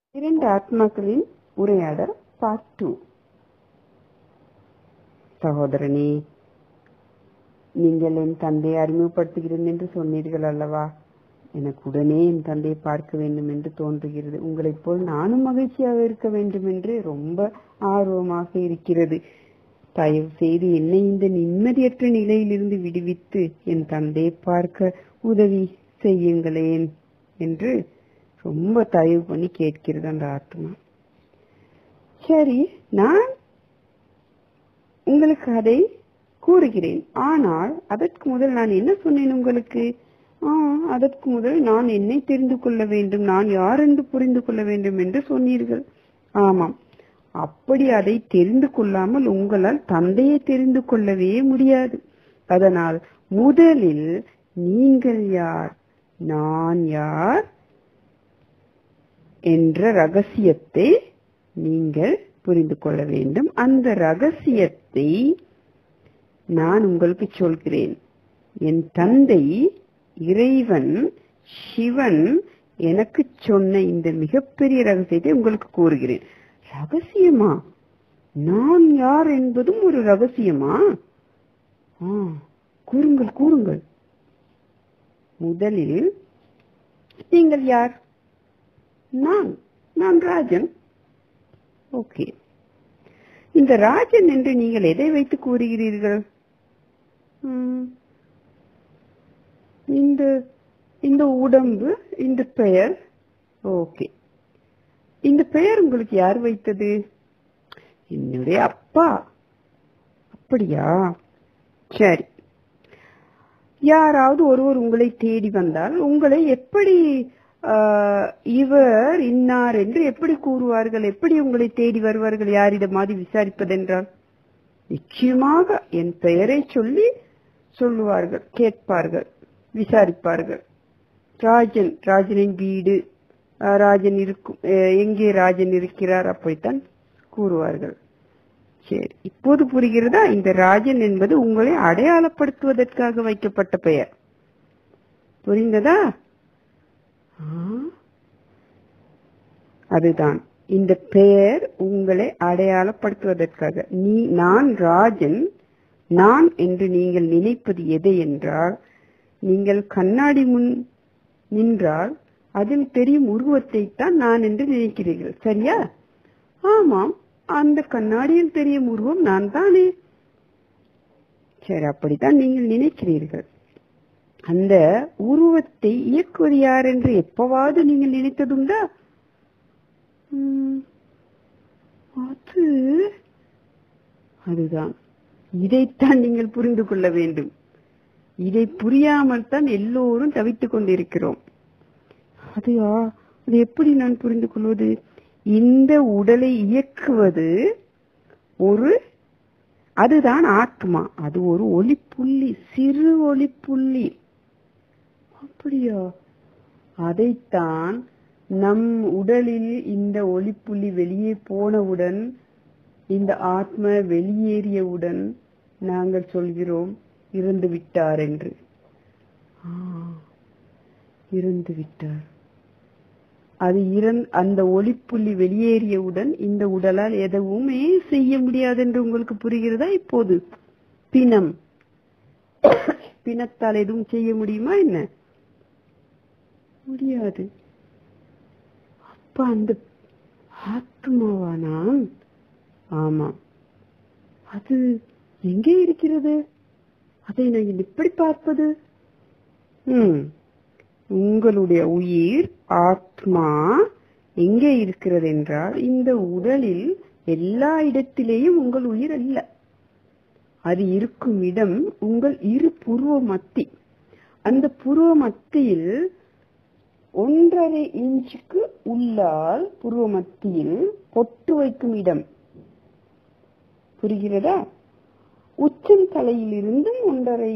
இரண்டு ஆத்மாக்களின் உரையாடல் பார்ட் டூ சகோதரனே நீங்கள் என் தந்தையை அறிமுகப்படுத்துகிறேன் என்று சொன்னீர்கள் அல்லவா எனக்கு உடனே என் தந்தையை பார்க்க வேண்டும் என்று தோன்றுகிறது உங்களைப் போல் நானும் மகிழ்ச்சியாக இருக்க வேண்டும் என்று ரொம்ப ஆர்வமாக இருக்கிறது தயவு செய்து என்னை இந்த நிம்மதியற்ற நிலையிலிருந்து விடுவித்து என் தந்தையை பார்க்க உதவி செய்யுங்களேன் என்று ரொம்ப தயவு பண்ணி கேட்கிறது அந்த ஆத்மா சரி நான் உங்களுக்கு அதை கூறுகிறேன் ஆனால் அதற்கு முதல் நான் என்ன சொன்னேன் உங்களுக்கு ஆ, அதற்கு முதல் நான் என்னை தெரிந்து கொள்ள வேண்டும் நான் யார் என்று புரிந்து கொள்ள வேண்டும் என்று சொன்னீர்கள் ஆமாம் அப்படி அதை தெரிந்து கொள்ளாமல் உங்களால் தந்தையை தெரிந்து கொள்ளவே முடியாது அதனால் முதலில் நீங்கள் யார் நான் யார் என்ற ரகசியத்தை நீங்கள் புரிந்து கொள்ள வேண்டும் அந்த ரகசியத்தை நான் உங்களுக்கு சொல்கிறேன் என் தந்தை இறைவன் சிவன் எனக்கு சொன்ன இந்த மிகப்பெரிய ரகசியத்தை உங்களுக்கு கூறுகிறேன் ரகசியமா நான் யார் என்பதும் ஒரு ரகசியமா ஆ, கூறுங்கள் கூறுங்கள் முதலில் நீங்கள் யார் நான் நான் ராஜன் ஓகே இந்த ராஜன் என்று நீங்கள் எதை வைத்து கூறுகிறீர்கள் ம், இந்த இந்த உடம்பு இந்த பெயர் ஓகே இந்த பெயர் உங்களுக்கு யார் வைத்தது என்னுடைய அப்பா அப்படியா சரி யாராவது ஒருவர் உங்களை தேடி வந்தால் உங்களை எப்படி ஆஹ், இவர் இன்னார் என்று எப்படி கூறுவார்கள் எப்படி உங்களை தேடி வருவார்கள் யாரிடமாதி விசாரிப்பதென்றால் நிச்சயமாக என் பெயரை சொல்லி சொல்லுவார்கள் கேட்பார்கள் விசாரிப்பார்கள் ராஜன் ராஜனின் வீடு ஆஹ், ராஜன் இருக்கும் அஹ், எங்கே ராஜன் இருக்கிறார் அப்படித்தான் கூறுவார்கள் சரி இப்போது புரிகிறதா இந்த ராஜன் என்பது உங்களை அடையாளப்படுத்துவதற்காக வைக்கப்பட்ட பெயர் புரிந்ததா ஆ? அதுதான் இந்த பெயர் உங்களை அடையாளப்படுத்துவதற்காக நீ நான் ராஜன் நான் என்று நீங்கள் நினைப்பது எதை என்றால் நீங்கள் கண்ணாடி முன் நின்றால் அதில் தெரியும் உருவத்தை தான் நான் என்று நினைக்கிறீர்கள் சரியா ஆமாம் அந்த கண்ணாடியில் தெரியும் உருவம் நான் தானே சரி அப்படித்தான் நீங்கள் நினைக்கிறீர்கள் அந்த உருவத்தை இயக்குவது யார் என்று எப்பவாவது நீங்கள் நினைத்ததுண்டா ம், அது அதுதான் இதைத்தான் நீங்கள் புரிந்து கொள்ள வேண்டும் இதை புரியாமல் தான் எல்லோரும் தவித்துக் கொண்டிருக்கிறோம் அதையா அது எப்படி நான் புரிந்து கொள்வது இந்த உடலை இயக்குவது ஒரு அதுதான் ஆத்மா அது ஒரு ஒளிப்புள்ளி சிறு ஒளிப்புள்ளி அப்படியா அதைத்தான் நம் உடலில் இந்த ஒளிப்புள்ளி வெளியே போனவுடன் இந்த ஆத்ம வெளியேறியவுடன் நாங்கள் சொல்கிறோம் இறந்து விட்டார் என்று ஆ, இறந்து விட்டார் அது இறந் அந்த ஒளிப்புள்ளி வெளியேறியவுடன் இந்த உடலால் எதுவுமே செய்ய முடியாது என்று உங்களுக்கு புரிகிறதா இப்போது பிணம் பிணத்தால் எதுவும் செய்ய முடியுமா என்ன முடியாது அப்ப அந்த ஆத்மாவா நான் ஆமா அது எங்கே இருக்கிறது அதை நான் எப்படி பார்ப்பது ம் உங்களுடைய உயிர் ஆத்மா எங்கே இருக்கிறது என்றால் இந்த உடலில் எல்லா இடத்திலேயும் உங்கள் உயிர் அல்ல அது இருக்கும் இடம் உங்கள் இரு புருவ மத்தி அந்த புருவ மத்தியில் ஒன்றரை இன்ச்சுக்கு உள்ளால் புருவ மத்தியில் பொட்டு வைக்கும் இடம் புரிகிறதா உச்சம் தலையிலிருந்தும் ஒன்றரை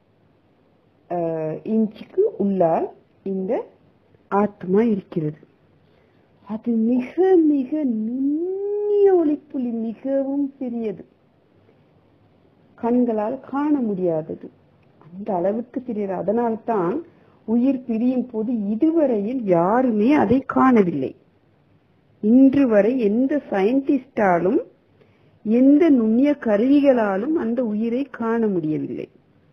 அஹ், இன்ச்சுக்கு உள்ளால் இந்த ஆத்மா இருக்கிறது அது மிக மிக நுண்ணிய ஒளிப்புள்ளி மிகவும் சிறியது கண்களால் காண முடியாதது அந்த அளவுக்கு சிறியது அதனால்தான் உயிர் பிரியும் போது இதுவரையில் யாருமே அதை காணவில்லை இன்று வரை எந்த சயின்டிஸ்டாலும் எந்த நுண்ணிய கருவிகளாலும் அந்த உயிரை காண முடியவில்லை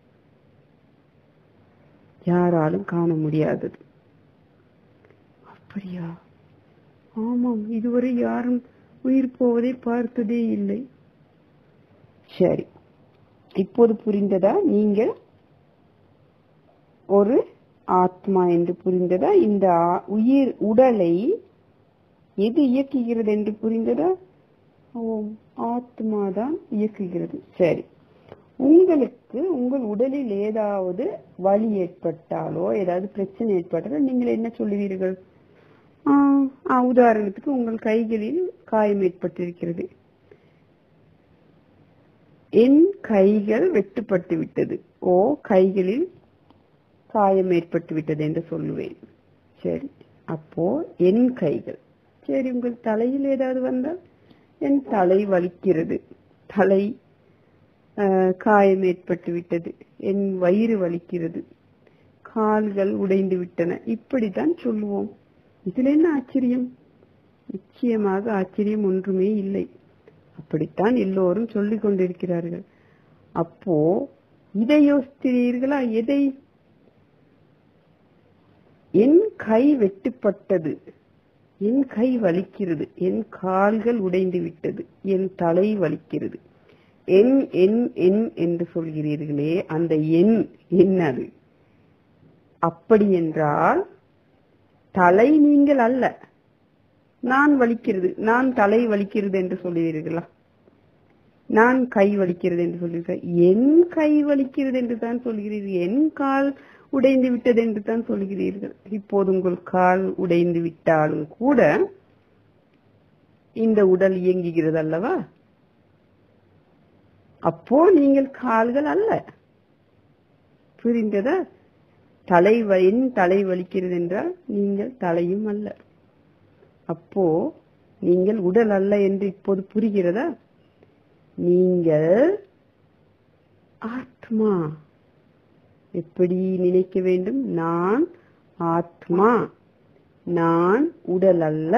யாராலும் காண முடியாதது அப்படியா ஆமாம் இதுவரை யாரும் உயிர் போவதை பார்த்ததே இல்லை சரி இப்போது புரிந்ததா நீங்கள் ஒரு ஆத்மா என்று புரிந்ததா இந்த ஆ- உயிர் உடலை எது இயக்குகிறது என்று புரிந்ததா ஓம் ஆத்மா தான் இயக்குகிறது சரி உங்களுக்கு உங்கள் உடலில் ஏதாவது வலி ஏற்பட்டாலோ ஏதாவது பிரச்சனை ஏற்பட்டாலோ நீங்கள் என்ன சொல்லுவீர்கள் ஆ, ஆ, உதாரணத்துக்கு உங்கள் கைகளில் காயம் ஏற்பட்டிருக்கிறது என் கைகள் வெட்டுப்பட்டு விட்டது ஓ கைகளில் காயம் ஏற்பட்டு விட்டது என்று சொல்லுவேன் சரி அப்போ என் கைகள் சரி உங்கள் தலையில் ஏதாவது வந்தால் என் தலை வலிக்கிறது தலை அஹ், காயம் ஏற்பட்டு விட்டது என் வயிறு வலிக்கிறது கால்கள் உடைந்து விட்டன இப்படித்தான் சொல்லுவோம் இதுல என்ன ஆச்சரியம் நிச்சயமாக ஆச்சரியம் ஒன்றுமே இல்லை அப்படித்தான் எல்லோரும் சொல்லிக் கொண்டிருக்கிறார்கள் அப்போ இதை யோசிக்கிறீர்களா எதை என் கை வெட்டுப்பட்டது என் கை வலிக்கிறது என் கால்கள் உடைந்து விட்டது என் தலை வலிக்கிறது என் என் என் என்று சொல்கிறீர்களே அந்த எண் என்னது அப்படி என்றால் தலை நீங்கள் அல்ல நான் வலிக்கிறது நான் தலை வலிக்கிறது என்று சொல்லுவீர்களா நான் கை வலிக்கிறது என்று சொல்லுவீர்கள் என் கை வலிக்கிறது என்று தான் சொல்கிறீர்கள் என் கால் உடைந்து விட்டது என்று தான் சொல்கிறீர்கள் இப்போது உங்கள் கால் உடைந்து விட்டாலும் கூட இந்த உடல் இயங்குகிறது அல்லவா அப்போ நீங்கள் கால்கள் அல்ல புரிந்ததா தலை வ- என் தலை வலிக்கிறது என்றால் நீங்கள் தலையும் அல்ல அப்போ நீங்கள் உடல் அல்ல என்று இப்போது புரிகிறதா நீங்கள் ஆத்மா எப்படி நினைக்க வேண்டும் நான் ஆத்மா நான் உடல் அல்ல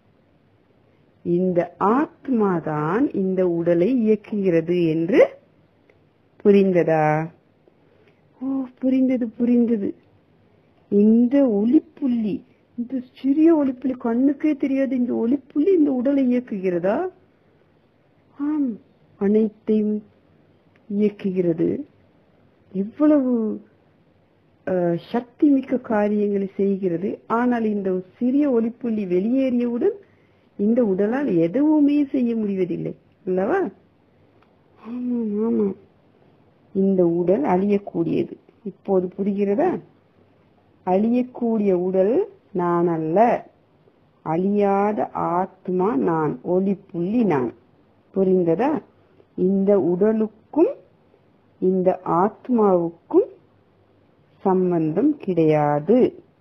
இந்த ஆத்மா தான் இந்த உடலை இயக்குகிறது என்று புரிந்ததா ஓ புரிந்தது புரிந்தது இந்த ஒளிப்புள்ளி இந்த சிறிய ஒளிப்புள்ளி கண்ணுக்கே தெரியாது இந்த ஒளிப்புள்ளி இந்த உடலை இயக்குகிறதா ஆம் அனைத்தையும் இயக்குகிறது எவ்வளவு அஹ், சக்தி மிக்க காரியங்களை செய்கிறது ஆனால் இந்த சிறிய ஒளிப்புள்ளி வெளியேறியவுடன் இந்த உடலால் எதுவுமே செய்ய முடிவதில்லை அல்லவா ஆமாம் ஆமாம் இந்த உடல் அழியக்கூடியது இப்போது புரிகிறதா அழியக்கூடிய உடல் நான் அல்ல அழியாத ஆத்மா நான் ஒளி புள்ளி நான் புரிந்ததா இந்த உடலுக்கும் இந்த ஆத்மாவுக்கும் சம்பந்தம் கிடையாது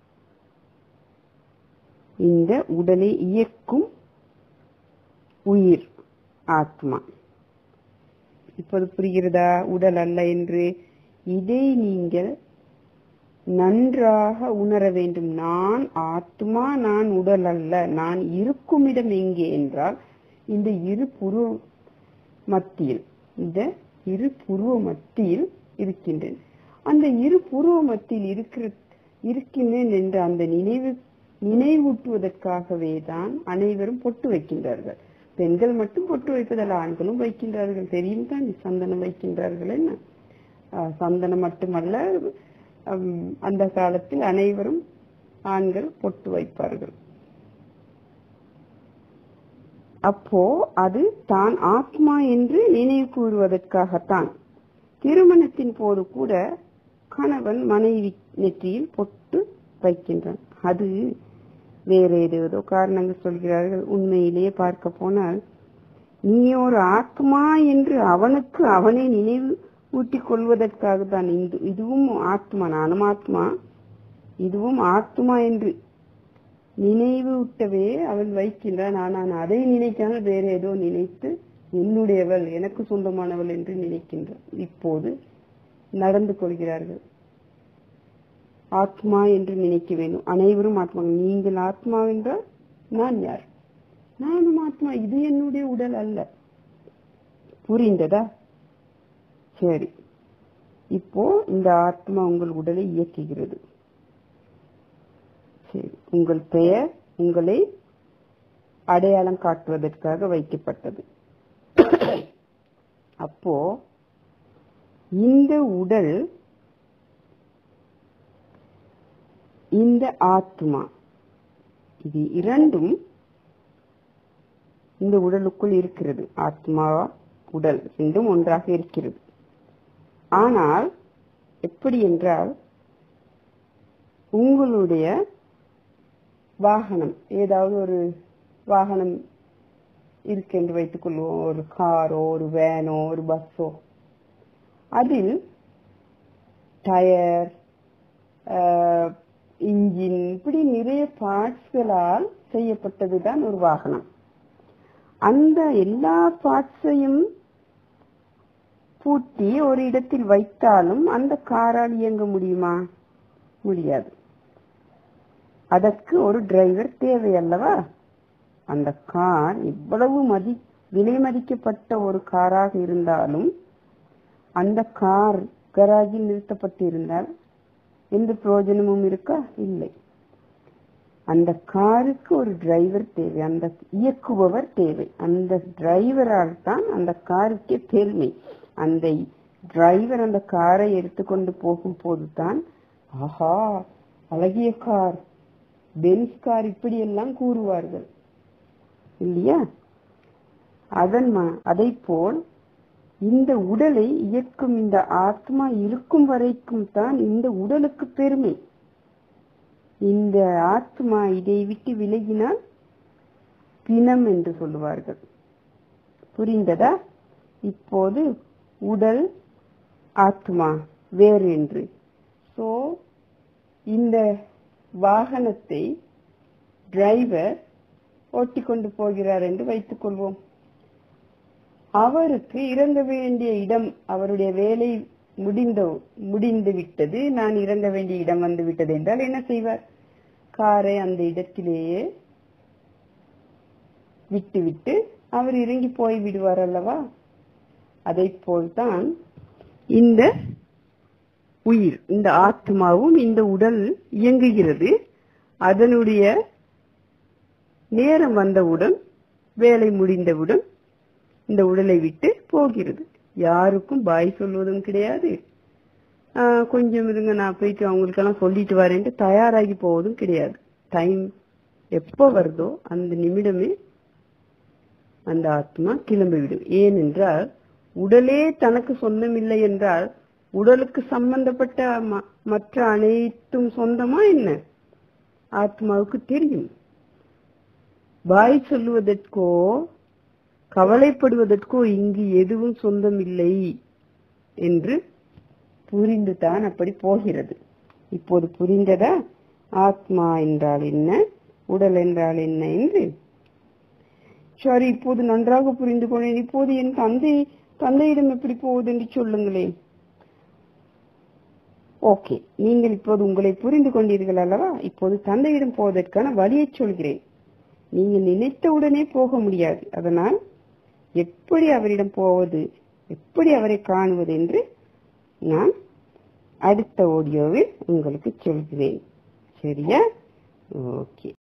இந்த உடலை இயக்கும் உயிர் ஆத்மா இப்போது புரிகிறதா உடல் அல்ல என்று இதை நீங்கள் நன்றாக உணர வேண்டும் நான் ஆத்மா நான் உடல் அல்ல நான் இருக்கும் இடம் எங்கே என்றால் இந்த இரு புருவ மத்தியில் இந்த இரு புருவ மத்தியில் இருக்கின்றேன் அந்த இரு புருவ மத்தியில் இருக்கிற இருக்கின்றேன் என்ற அந்த நினைவு நினைவூட்டுவதற்காகவே தான் அனைவரும் பொட்டு வைக்கின்றார்கள் பெண்கள் மட்டும் பொட்டு வைப்பதில் ஆண்களும் வைக்கின்றார்கள் தெரியும் தான் சந்தனம் வைக்கின்றார்கள் என்ன ஆஹ் சந்தனம் மட்டுமல்ல ஹம், அந்த காலத்தில் அனைவரும் ஆண்கள் பொட்டு வைப்பார்கள் அப்போ அது தான் ஆத்மா என்று நினைவு கூறுவதற்காகத்தான் திருமணத்தின் போது கூட கணவன் மனைவி நெற்றியில் பொட்டு வைக்கின்றான் அது வேற ஏதேதோ காரணங்கள் சொல்கிறார்கள் உண்மையிலேயே பார்க்க போனால் நீ ஒரு ஆத்மா என்று அவனுக்கு அவனை நினைவு ஊட்டிக் கொள்வதற்காக தான் இந்த இதுவும் ஆத்மா நானும் ஆத்மா இதுவும் ஆத்மா என்று நினைவூட்டவே அவன் வைக்கின்றான் ஆனால் அதை நினைக்காமல் வேற ஏதோ நினைத்து என்னுடையவள் எனக்கு சொந்தமானவள் என்று நினைக்கின்றான் இப்போது நடந்து கொள்கிறார்கள் ஆத்மா என்று நினைக்க வேண்டும் அனைவரும் ஆத்மா நீங்கள் ஆத்மா என்றால் நான் யார் நானும் ஆத்மா இது என்னுடைய உடல் அல்ல புரிந்ததா சரி இப்போ இந்த ஆத்மா உங்கள் உடலை இயக்குகிறது சரி உங்கள் பெயர் உங்களை அடையாளம் காட்டுவதற்காக வைக்கப்பட்டது அப்போ இந்த உடல் இந்த ஆத்மா இது இரண்டும் இந்த உடலுக்குள் இருக்கிறது ஆத்மா உடல் ரெண்டும் ஒன்றாக இருக்கிறது ஆனால் எப்படி என்றால் உங்களுடைய வாகனம் ஏதாவது ஒரு வாகனம் இருக்கு என்று வைத்துக் கொள்வோம் ஒரு காரோ ஒரு வேனோ ஒரு பஸ்ஸோ அதில் டயர் இன்ஜின் இப்படி நிறைய பார்ட்ஸ்களால் செய்யப்பட்டதுதான் ஒரு வாகனம் அந்த எல்லா பார்ட்ஸையும் பூட்டி ஒரு இடத்தில் வைத்தாலும் அந்த காரால் இயங்க முடியுமா முடியாது அதற்கு ஒரு டிரைவர் தேவை அல்லவா அந்த கார் இவ்வளவு மதி விலை மதிக்கப்பட்ட ஒரு காராக இருந்தாலும் அந்த கார் கராஜில் நிறுத்தப்பட்டு இருந்தால் எந்த பிரயோஜனமும் இருக்கா இல்லை அந்த காருக்கு ஒரு டிரைவர் தேவை அந்த இயக்குபவர் தேவை அந்த டிரைவரால் தான் அந்த காருக்கே பெருமை அந்த டிரைவர் அந்த காரை எடுத்துக்கொண்டு போகும் போதுதான் ஆஹா அழகிய கார் பென்ஸ் கார் இப்படி எல்லாம் கூறுவார்கள் இல்லையா அதன் அதை போல் இந்த உடலை இயக்கும் இந்த ஆத்மா இருக்கும் வரைக்கும் தான் இந்த உடலுக்கு பெருமை இந்த ஆத்மா இதை விட்டு விலகினால் பிணம் என்று சொல்லுவார்கள் புரிந்ததா இப்போது உடல் ஆத்மா வேறு என்று சோ இந்த வாகனத்தை டிரைவர் ஓட்டிக்கொண்டு போகிறார் என்று வைத்துக் கொள்வோம் அவருக்கு இறங்க வேண்டிய இடம் அவருடைய வேலை முடிந்த முடிந்து விட்டது நான் இறங்க வேண்டிய இடம் வந்து விட்டது என்றால் என்ன செய்வார் காரை அந்த இடத்திலேயே விட்டுவிட்டு அவர் இறங்கி போய் விடுவார் அல்லவா அதை போல்தான் இந்த உயிர் இந்த ஆத்மாவும் இந்த உடல் இயங்குகிறது அதனுடைய நேரம் வந்தவுடன் வேலை முடிந்தவுடன் இந்த உடலை விட்டு போகிறது யாருக்கும் பாய் சொல்வதும் கிடையாது ஆஹ் கொஞ்சம் இருங்க நான் போயிட்டு அவங்களுக்கெல்லாம் சொல்லிட்டு வரேன்ட்டு தயாராகி போவதும் கிடையாது டைம் எப்போ வருதோ அந்த நிமிடமே அந்த ஆத்மா கிளம்பிவிடும் ஏனென்றால் உடலே தனக்கு சொந்தமில்லை என்றால் உடலுக்கு சம்பந்தப்பட்ட ம- மற்ற அனைத்தும் சொந்தமா என்ன ஆத்மாவுக்கு தெரியும் பாய் சொல்லுவதற்கோ கவலைப்படுவதற்கோ இங்கு எதுவும் சொந்தமில்லை என்று புரிந்துதான் அப்படி போகிறது இப்போது புரிந்ததா ஆத்மா என்றால் என்ன உடல் என்றால் என்ன என்று சரி இப்போது நன்றாக புரிந்து கொண்டேன் இப்போது என் தந்தை தந்தையிடம் எப்படி போவது என்று சொல்லுங்களேன் ஓகே நீங்கள் இப்போது உங்களை புரிந்து கொண்டீர்கள் அல்லவா இப்போது தந்தையிடம் போவதற்கான வழியை சொல்கிறேன் நீங்கள் நினைத்தவுடனே போக முடியாது அதனால் எப்படி அவரிடம் போவது எப்படி அவரை காணுவது என்று நான் அடுத்த ஆடியோவில் உங்களுக்கு சொல்கிறேன் சரியா ஓகே